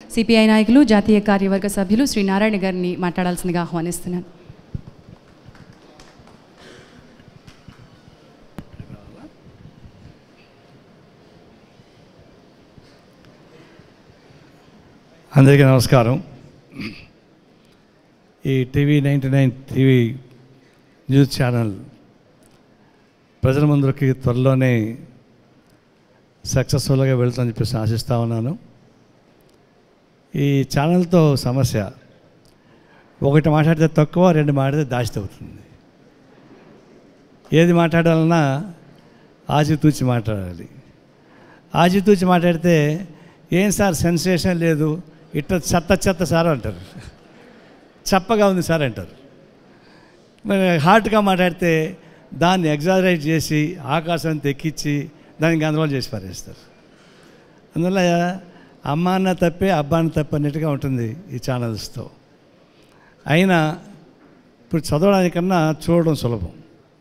CPI నాయకులు జాతీయ కార్యవర్గ సభ్యులు శ్రీ నారాయణ గారిని మాట్లాడాల్సిందిగా ఆహ్వానిస్తున్నాను అందరికీ నమస్కారం ఈ TV ninety nine TV news channel ప్రజల ముందుకి త్వరలోనే సక్సెస్ఫుల్గా వెళ్తుందని చెప్పేసి ఆశిస్తూ ఉన్నాను ఈ ఛానల్తో సమస్య ఒకటి మాట్లాడితే తక్కువ రెండు మాట్లాడితే దాచి అవుతుంది ఏది మాట్లాడాలన్నా ఆచితూచి మాట్లాడాలి ఆచితూచి మాట్లాడితే ఏం సార్ సెన్సేషన్ లేదు ఇట్ట చెత్త చెత్త సార్ అంటారు చప్పగా ఉంది సార్ అంటారు మరి హార్ట్గా మాట్లాడితే దాన్ని ఎగ్జాజరేట్ చేసి ఆకాశాన్ని తెక్కించి దాన్ని గందరగోళం చేసి పారేస్తారు అందువల్ల అమ్మ అన్న తప్పే అబ్బా అన్న తప్పే అన్నట్టుగా ఉంటుంది ఈ ఛానల్స్తో అయినా ఇప్పుడు చదవడానికన్నా చూడడం సులభం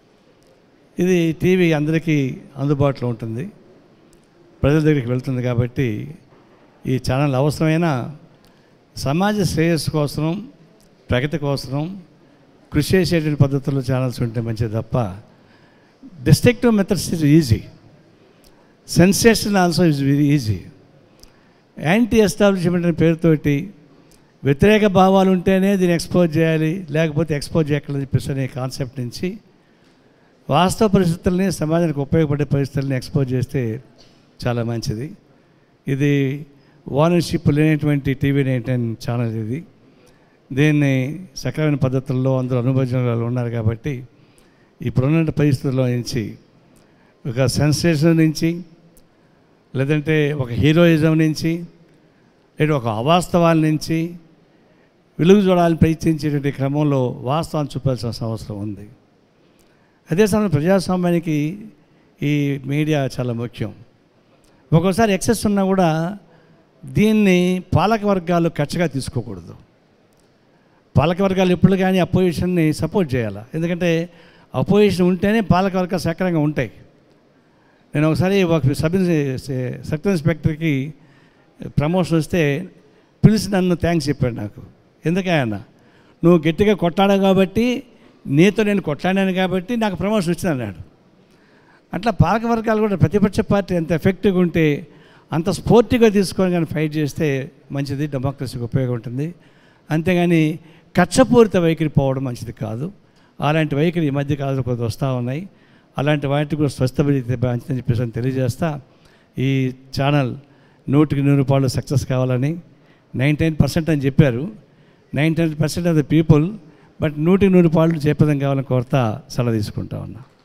ఇది టీవీ అందరికీ అందుబాటులో ఉంటుంది ప్రజల దగ్గరికి వెళ్తుంది కాబట్టి ఈ ఛానల్ అవసరమైన సమాజ శ్రేయస్సు కోసం ప్రగతి కోసం కృషి చేసేటువంటి పద్ధతుల్లో ఛానల్స్ ఉంటే మంచిది తప్ప destructive methods is easy sensation also is very easy anti establishment అనే పేరుతోటి వ్యతిరేక భావాలు ఉంటేనే దీన్ని ఎక్స్పోజ్ చేయాలి లేకపోతే ఎక్స్పోజ్ చేయకూడదని చెప్పేసి అనే కాన్సెప్ట్ నుంచి వాస్తవ పరిస్థితుల్ని సమాజానికి ఉపయోగపడే పరిస్థితుల్ని ఎక్స్పోజ్ చేస్తే చాలా మంచిది ఇది ఓనర్షిప్ లేనటువంటి టీవీ నైన్ ఛానల్ ఇది దీన్ని సక్రమైన పద్ధతుల్లో అందరూ అనుభవజనాలు ఉన్నారు కాబట్టి ఇప్పుడున్న పరిస్థితుల్లో నుంచి ఒక సెన్సేషన్ నుంచి లేదంటే ఒక హీరోయిజం నుంచి లేదా ఒక అవాస్తవాల నుంచి వెలుగు చూడాలని ప్రయత్నించేటువంటి క్రమంలో వాస్తవాన్ని చూపాల్సిన అవసరం ఉంది అదే సమయంలో ప్రజాస్వామ్యానికి ఈ మీడియా చాలా ముఖ్యం ఒక్కోసారి ఎక్సెస్ ఉన్నా కూడా దీన్ని పాలక వర్గాలు కచ్చగా తీసుకోకూడదు పాలక వర్గాలు ఎప్పుడు కానీ అపోజిషన్ని సపోర్ట్ చేయాలి ఎందుకంటే అపోజిషన్ ఉంటేనే పాలక వర్గాలు సక్రంగా ఉంటాయి నేను ఒకసారి ఒక సబ్ సబ్ ఇన్స్పెక్టర్కి ప్రమోషన్ వస్తే పిలిచి నన్ను థ్యాంక్స్ చెప్పాడు నాకు ఎందుకయ్యన్న నువ్వు గట్టిగా కొట్టాడు కాబట్టి నీతో నేను కొట్లాడాను కాబట్టి నాకు ప్రమోషన్ వచ్చింది అన్నాడు అట్లా పాలక వర్గాలు కూడా ప్రతిపక్ష పార్టీ ఎంత ఎఫెక్టివ్గా ఉంటే అంత స్పోర్టివ్గా తీసుకొని కానీ ఫైట్ చేస్తే మంచిది డెమోక్రసీకి ఉపయోగం ఉంటుంది అంతేగాని కక్షపూరిత వైఖరి పోవడం మంచిది కాదు అలాంటి వైఖరి ఈ మధ్య కాలంలో కొంత వస్తూ ఉన్నాయి అలాంటి వాటికి కూడా స్వస్థపడితే మంచిదని చెప్పేసి అని తెలియజేస్తా ఈ ఛానల్ నూటికి నూరు రూపాయలు సక్సెస్ కావాలని నైంటీ నైన్ పర్సెంట్ అని చెప్పారు ninety nine percent of the people but నూటికి నూరు పాళ్ళు చేపదం కావాలని కోరుతా సలహా తీసుకుంటా ఉన్నా